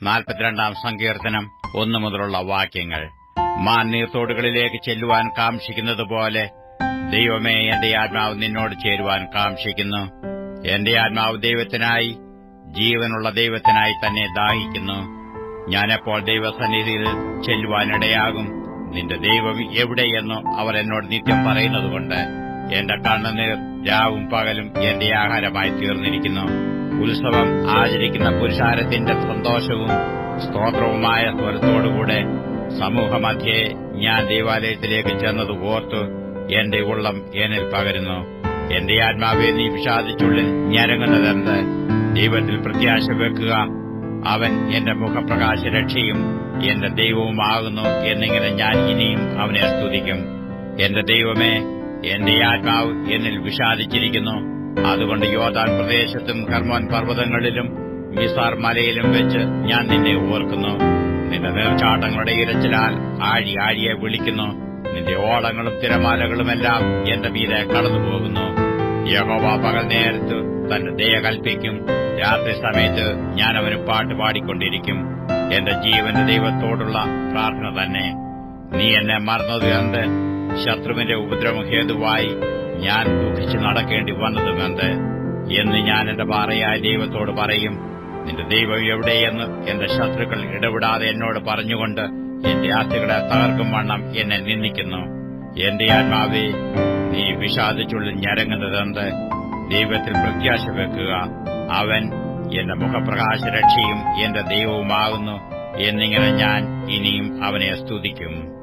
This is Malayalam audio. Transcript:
നാൽപ്പത്തിരണ്ടാം സങ്കീർത്തനം ഒന്നു മുതലുള്ള വാക്യങ്ങൾ മാൻ നീർത്തോടുകളിലേക്ക് ചെല്ലുവാൻ കാംക്ഷിക്കുന്നതുപോലെ ദൈവമേ എന്റെ ആത്മാവ് നിന്നോട് ചേരുവാൻ കാംക്ഷിക്കുന്നു എന്റെ ആത്മാവ് ദൈവത്തിനായി ജീവനുള്ള ദൈവത്തിനായി തന്നെ ദാഹിക്കുന്നു ഞാനെപ്പോൾ ദൈവസന്നിധിയിൽ ചെല്ലുവാനിടയാകും നിന്റെ ദൈവം എവിടെയെന്നോ അവർ എന്നോട് നിത്യം പറയുന്നതുകൊണ്ട് എന്റെ കണ്ണുനീർ രാവും പകലും എന്റെ ആഹാരമായി തീർന്നിരിക്കുന്നു ഉത്സവം ആചരിക്കുന്ന പുരുഷാരത്തിന്റെ സന്തോഷവും സ്തോത്രവുമായ സ്വരത്തോടുകൂടെ സമൂഹമധ്യേ ഞാൻ ദേവാലയത്തിലേക്ക് ചെന്നത് ഓർത്തു എന്റെ ഉള്ളം എന്നിൽ പകരുന്നു എന്റെ ആത്മാവെ നീ വിഷാദിച്ചുള്ളിൽ ഞരങ്ങുന്നതെന്ത് ദൈവത്തിൽ പ്രത്യാശ വെക്കുക അവൻ എന്റെ മുഖപ്രകാശ രക്ഷയും എന്റെ ദൈവവുമാകുന്നു എന്നിങ്ങനെ ഞാൻ ഇനിയും അവനെ സ്തുതിക്കും എന്റെ ദൈവമേ എന്റെ ആത്മാവ് എന്നിൽ വിഷാദിച്ചിരിക്കുന്നു അതുകൊണ്ട് യോദാൻ പ്രദേശത്തും കർമ്മോൻ പർവ്വതങ്ങളിലും മിസാർ മലയിലും വെച്ച് ഞാൻ നിന്നെ ഓർക്കുന്നു നിന്റെ നീർച്ചാട്ടങ്ങളുടെ ഇരച്ചിലാൽ ആഴി ആഴിയെ വിളിക്കുന്നു നിന്റെ ഓളങ്ങളും തിരമാലകളുമെല്ലാം എന്റെ മീതെ കടന്നുപോകുന്നു യഹോവ പകൽ നേരത്ത് തന്റെ ദയ കൽപ്പിക്കും രാത്രി സമയത്ത് ഞാൻ അവന് പാട്ട് പാടിക്കൊണ്ടിരിക്കും എന്റെ ജീവന്റെ ദൈവത്തോടുള്ള പ്രാർത്ഥന തന്നെ നീ എന്നെ മറന്നത് എന്ത് ശത്രുവിന്റെ ഉപദ്രവം ഹേതുവായി ഞാൻ ദുഃഖിച്ച് നടക്കേണ്ടി വന്നതുമെന്ത് എന്ന് ഞാൻ എന്റെ പാറയായ ദൈവത്തോട് പറയും നിന്റെ ദൈവം എവിടെയെന്ന് എന്റെ ശത്രുക്കൾ ഇടപെടാതെ എന്നോട് പറഞ്ഞുകൊണ്ട് എന്റെ ആസ്തികളെ തകർക്കും വണ്ണം എന്നെ നിന്ദിക്കുന്നു എന്റെ ആത്മാവേ നീ വിഷാദിച്ചുള്ളിൽ ഞരങ്ങുന്നതെന്ത് ദൈവത്തിൽ പ്രത്യാശ വെക്കുക അവൻ എന്റെ മുഖപ്രകാശ രക്ഷയും എന്റെ ദൈവവുമാകുന്നു എന്നിങ്ങനെ ഞാൻ ഇനിയും അവനെ സ്തുതിക്കും